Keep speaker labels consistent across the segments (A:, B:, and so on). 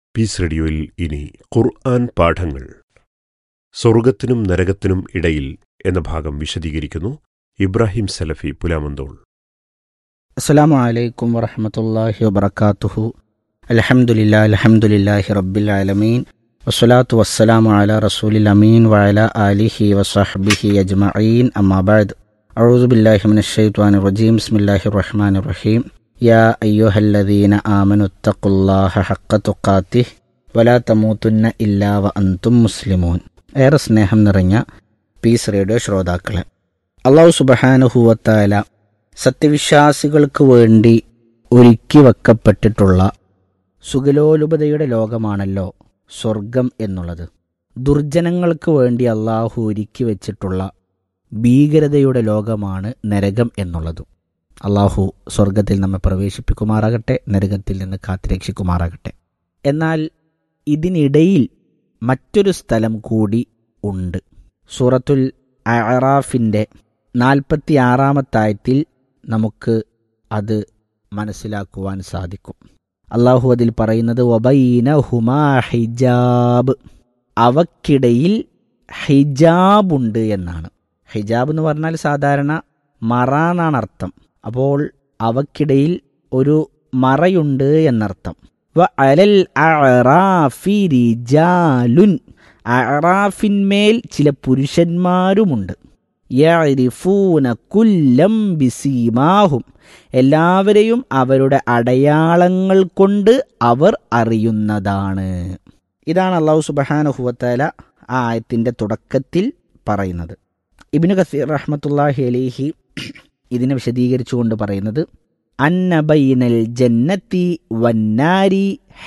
A: piece റേഡിയോയിൽ ഇനി ഖുർആൻ പാഠങ്ങൾ സ്വർഗത്തിനും നരകത്തിനും ഇടയിൽ എന്ന ഭാഗം വിശദീകരിക്കുന്നു ഇബ്രാഹിം സലഫി പുലാമന്തോൾ
B: അസ്സാം വലൈക്കും വറഹമത്തല്ലാഹി വബർക്കാത്തുഹു അലഹമുല്ലാ അലഹമുല്ലാഹി റബ്ബിൽ ആലമീൻ വസ്സലാത്തു വസ്സലാമു അല റസൂലിൽ അമീൻ വഅല ആലിഹി വസഹ്ബിഹി അജ്മഈൻ അമ്മാബാദ് അഊദു ബില്ലാഹി മിനശ് ശൈത്വാനിർ റജീം ബിസ്മില്ലാഹിർ റഹ്മാനിർ റഹീം യാ അയ്യുഹല്ലദീന ആമനു തഖുല്ലാഹ ഹഖ്ക തുഖാതിഹ് വലാ തമൂതുന്ന ഇല്ലാ വ അൻതും മുസ്ലിമൂൻ ഏറെ സ്നേഹം നിറഞ്ഞ പീസ് റേഡിയോ ശ്രോതാക്കളെ അള്ളാഹു സുബഹാനുഹൂവത്തായ സത്യവിശ്വാസികൾക്ക് വേണ്ടി ഒരുക്കി വെക്കപ്പെട്ടിട്ടുള്ള സുഖലോലുപതയുടെ ലോകമാണല്ലോ സ്വർഗം എന്നുള്ളത് ദുർജനങ്ങൾക്ക് വേണ്ടി അള്ളാഹു ഒരുക്കി വെച്ചിട്ടുള്ള ഭീകരതയുടെ ലോകമാണ് നരകം എന്നുള്ളതും അള്ളാഹു സ്വർഗത്തിൽ നമ്മെ പ്രവേശിപ്പിക്കുമാറാകട്ടെ നരകത്തിൽ നിന്ന് കാത്തുരക്ഷിക്കുമാറാകട്ടെ എന്നാൽ ഇതിനിടയിൽ മറ്റൊരു സ്ഥലം കൂടി ഉണ്ട് സൂറത്തുൽ അറാഫിൻ്റെ നാൽപ്പത്തി ആറാമത്തായത്തിൽ നമുക്ക് അത് മനസ്സിലാക്കുവാൻ സാധിക്കും അള്ളാഹു അതിൽ പറയുന്നത് വബൈന ഹുമാ ഹിജാബ് അവക്കിടയിൽ ഹിജാബുണ്ട് എന്നാണ് ഹിജാബ് എന്ന് പറഞ്ഞാൽ സാധാരണ മറ എന്നാണ് അർത്ഥം അപ്പോൾ അവക്കിടയിൽ ഒരു മറയുണ്ട് എന്നർത്ഥം വ അലൽ അറാഫി റിജാലുൻ അറാഫിന്മേൽ ചില പുരുഷന്മാരുമുണ്ട് യരിഫൂന കുല്ലം ബിസീമാഹും എല്ലാവരെയും അവരുടെ അടയാളങ്ങൾ കൊണ്ട് അവർ അറിയുന്നതാണ് ഇതാണ് അള്ളാഹു സുബഹാനുഹുവത്തല ആ ആയത്തിൻ്റെ തുടക്കത്തിൽ പറയുന്നത് ഇബിനു കസീർ റഹ്മത്തുല്ലാഹി അലിഹി ഇതിനെ വിശദീകരിച്ചുകൊണ്ട് പറയുന്നത് അന്നബൈനൽ ജന്നത്തി വന്നാരി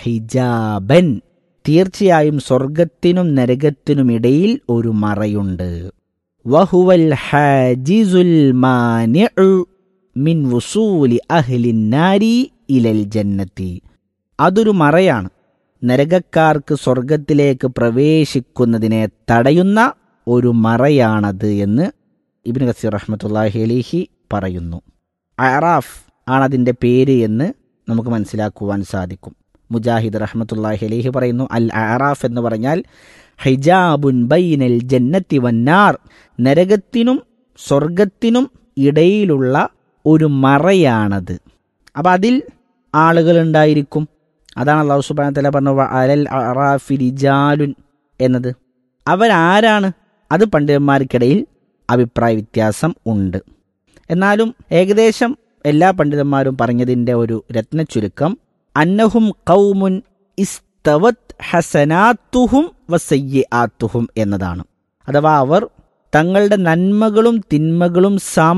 B: ഹിജാബൻ തീർച്ചയായും സ്വർഗത്തിനും നരകത്തിനുമിടയിൽ ഒരു മറയുണ്ട് വഹുവൽ ഹാജിസുൽ മാനിഉ മിൻ വുസൂലി അഹ്ലിന്നാരി ഇലൽ ജന്നത്തി അതൊരു മറയാണ് നരകക്കാർക്ക് സ്വർഗത്തിലേക്ക് പ്രവേശിക്കുന്നതിനെ തടയുന്ന ഒരു മറയാണത് എന്ന് ഇബിൻ കസീർ റഹ്മത്തുല്ലാഹി അലിഹി പറയുന്നു അറാഫ് ആണതിൻ്റെ പേര് എന്ന് നമുക്ക് മനസ്സിലാക്കുവാൻ സാധിക്കും മുജാഹിദ് റഹ്മത്തുല്ലാഹി അലിഹി പറയുന്നു അൽ അറാഫ് എന്ന് പറഞ്ഞാൽ ഹിജാബുൻ ബൈനൽ ജന്നത്തി വന്നാർ നരകത്തിനും സ്വർഗത്തിനും ഇടയിലുള്ള ഒരു മറയാണത് അപ്പം അതിൽ ആളുകൾ ഉണ്ടായിരിക്കും അതാണ് അള്ളാഹു സുബാന തല പറഞ്ഞ അലൽ അറാഫി റിജാലുൻ എന്നത് അവരാരാണ് അത് പണ്ഡിതന്മാർക്കിടയിൽ അഭിപ്രായ വ്യത്യാസം ഉണ്ട് എന്നാലും ഏകദേശം എല്ലാ പണ്ഡിതന്മാരും പറഞ്ഞതിൻ്റെ ഒരു രത്നച്ചുരുക്കം അന്നഹും കൗമുൻ ഇസ്തവത് ഹസനാത്തുഹും വസയ്യ ആത്തുഹും എന്നതാണ് അഥവാ അവർ തങ്ങളുടെ നന്മകളും തിന്മകളും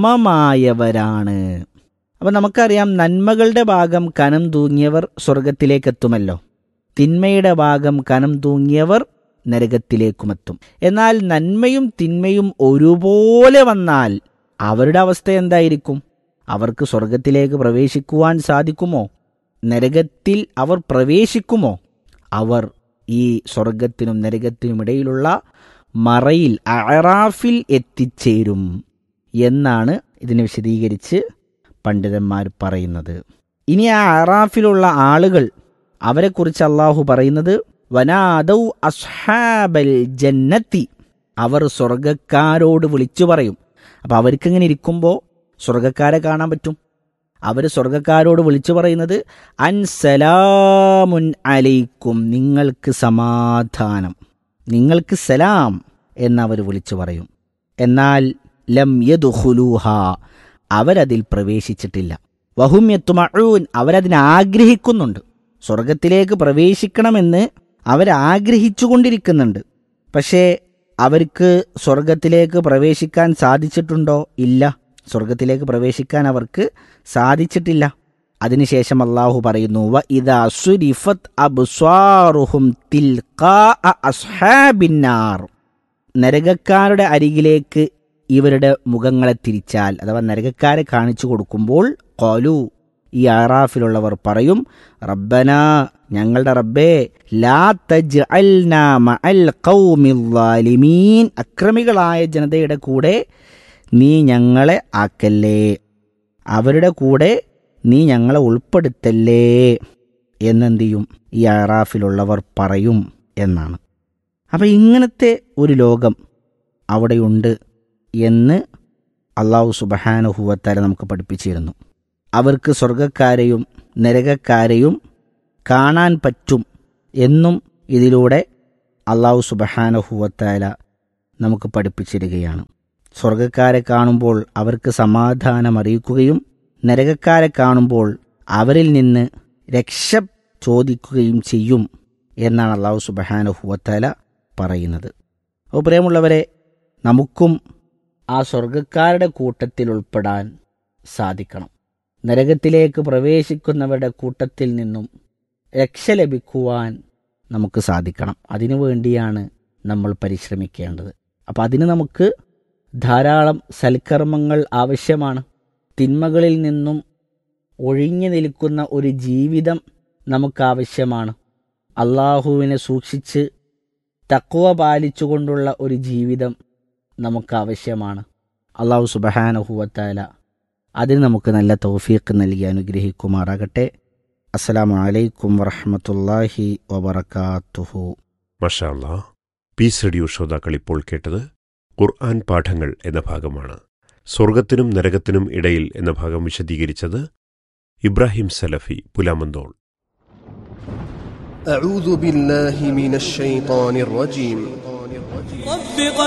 B: സമമായവരാണ് അപ്പം നമുക്കറിയാം നന്മകളുടെ ഭാഗം കനം തൂങ്ങിയവർ സ്വർഗത്തിലേക്കെത്തുമല്ലോ തിന്മയുടെ ഭാഗം കനം തൂങ്ങിയവർ നരകത്തിലേക്കുമെത്തും എന്നാൽ നന്മയും തിന്മയും ഒരുപോലെ വന്നാൽ അവരുടെ അവസ്ഥ എന്തായിരിക്കും അവർക്ക് സ്വർഗത്തിലേക്ക് പ്രവേശിക്കുവാൻ സാധിക്കുമോ നരകത്തിൽ അവർ പ്രവേശിക്കുമോ അവർ ഈ സ്വർഗത്തിനും നരകത്തിനും ഇടയിലുള്ള മറയിൽ അറാഫിൽ എത്തിച്ചേരും എന്നാണ് ഇതിനെ വിശദീകരിച്ച് പണ്ഡിതന്മാർ പറയുന്നത് ഇനി ആ അറാഫിലുള്ള ആളുകൾ അവരെക്കുറിച്ച് അള്ളാഹു പറയുന്നത് വനാദൗ അസ്ഹാബൽ ജന്നത്തി അവർ സ്വർഗക്കാരോട് വിളിച്ചു പറയും അപ്പം അവർക്കിങ്ങനെ ഇരിക്കുമ്പോൾ സ്വർഗക്കാരെ കാണാൻ പറ്റും അവർ സ്വർഗക്കാരോട് വിളിച്ചു പറയുന്നത് അൻസലാമുൻ അലൈക്കും നിങ്ങൾക്ക് സമാധാനം നിങ്ങൾക്ക് സലാം എന്നവർ വിളിച്ചു പറയും എന്നാൽ ലം യദുഹുലൂഹ അവരതിൽ പ്രവേശിച്ചിട്ടില്ല വഹുമ്യത്തുമഴൂൻ അവരതിനെ ആഗ്രഹിക്കുന്നുണ്ട് സ്വർഗത്തിലേക്ക് പ്രവേശിക്കണമെന്ന് അവരാഗ്രഹിച്ചുകൊണ്ടിരിക്കുന്നുണ്ട് പക്ഷേ അവർക്ക് സ്വർഗത്തിലേക്ക് പ്രവേശിക്കാൻ സാധിച്ചിട്ടുണ്ടോ ഇല്ല സ്വർഗത്തിലേക്ക് പ്രവേശിക്കാൻ അവർക്ക് സാധിച്ചിട്ടില്ല അതിനുശേഷം അള്ളാഹു പറയുന്നു വ ഇദാ സുരിഫത്ത് അബ്സ്വാറുഹും തിൽഖാ അസ്ഹാബിന്നാർ നരകക്കാരുടെ അരികിലേക്ക് ഇവരുടെ മുഖങ്ങളെ തിരിച്ചാൽ അഥവാ നരകക്കാരെ കാണിച്ചു കൊടുക്കുമ്പോൾ കോലു ഈ ആറാഫിലുള്ളവർ പറയും റബ്ബന ഞങ്ങളുടെ റബ്ബേ ലാ തജ്അൽനാ മഅൽ ഖൗമിൽ ളാലിമീൻ അക്രമികളായ ജനതയുടെ കൂടെ നീ ഞങ്ങളെ ആക്കല്ലേ അവരുടെ കൂടെ നീ ഞങ്ങളെ ഉൾപ്പെടുത്തല്ലേ എന്നെന്ത് ചെയ്യും ഈ അറാഫിലുള്ളവർ പറയും എന്നാണ് അപ്പം ഇങ്ങനത്തെ ഒരു ലോകം അവിടെയുണ്ട് എന്ന് അള്ളാഹു സുബഹാനുഹുവത്താല നമുക്ക് പഠിപ്പിച്ചിരുന്നു അവർക്ക് സ്വർഗക്കാരെയും നരകക്കാരെയും കാണാൻ പറ്റും എന്നും ഇതിലൂടെ അള്ളാഹു സുബഹാനുഹുവത്താല നമുക്ക് പഠിപ്പിച്ചിരിക്കുകയാണ് സ്വർഗക്കാരെ കാണുമ്പോൾ അവർക്ക് സമാധാനം അറിയിക്കുകയും നരകക്കാരെ കാണുമ്പോൾ അവരിൽ നിന്ന് രക്ഷ ചോദിക്കുകയും ചെയ്യും എന്നാണ് അള്ളാഹു സുബഹാനുഹുവത്താല പറയുന്നത് അപ്പോൾ പ്രിയമുള്ളവരെ നമുക്കും ആ സ്വർഗക്കാരുടെ കൂട്ടത്തിൽ ഉൾപ്പെടാൻ സാധിക്കണം നരകത്തിലേക്ക് പ്രവേശിക്കുന്നവരുടെ കൂട്ടത്തിൽ നിന്നും രക്ഷ ലഭിക്കുവാൻ നമുക്ക് സാധിക്കണം അതിനു വേണ്ടിയാണ് നമ്മൾ പരിശ്രമിക്കേണ്ടത് അപ്പോൾ അതിന് നമുക്ക് ധാരാളം സൽക്കർമ്മങ്ങൾ ആവശ്യമാണ് തിന്മകളിൽ നിന്നും ഒഴിഞ്ഞു നിൽക്കുന്ന ഒരു ജീവിതം നമുക്കാവശ്യമാണ് അള്ളാഹുവിനെ സൂക്ഷിച്ച് തക്കുവ പാലിച്ചുകൊണ്ടുള്ള ഒരു ജീവിതം നമുക്കാവശ്യമാണ് അള്ളാഹു സുബഹാനഹുവത്താല അതിന് നമുക്ക് നല്ല തൗഫീഖ് നൽകി അനുഗ്രഹിക്കുമാറാകട്ടെ അസ്സലാമു അലൈക്കും വറഹമത്തല്ലാഹി വബർക്കാത്തുഹു
A: മഷാല്ല പീസ് റേഡിയോ ശ്രോതാക്കൾ ഇപ്പോൾ കേട്ടത് ഖുർആൻ പാഠങ്ങൾ എന്ന ഭാഗമാണ് സ്വർഗത്തിനും നരകത്തിനും ഇടയിൽ എന്ന ഭാഗം വിശദീകരിച്ചത് ഇബ്രാഹിം സലഫി പുലാമന്തോൾ
C: أعوذ بالله من الشيطان الرجيم
D: رب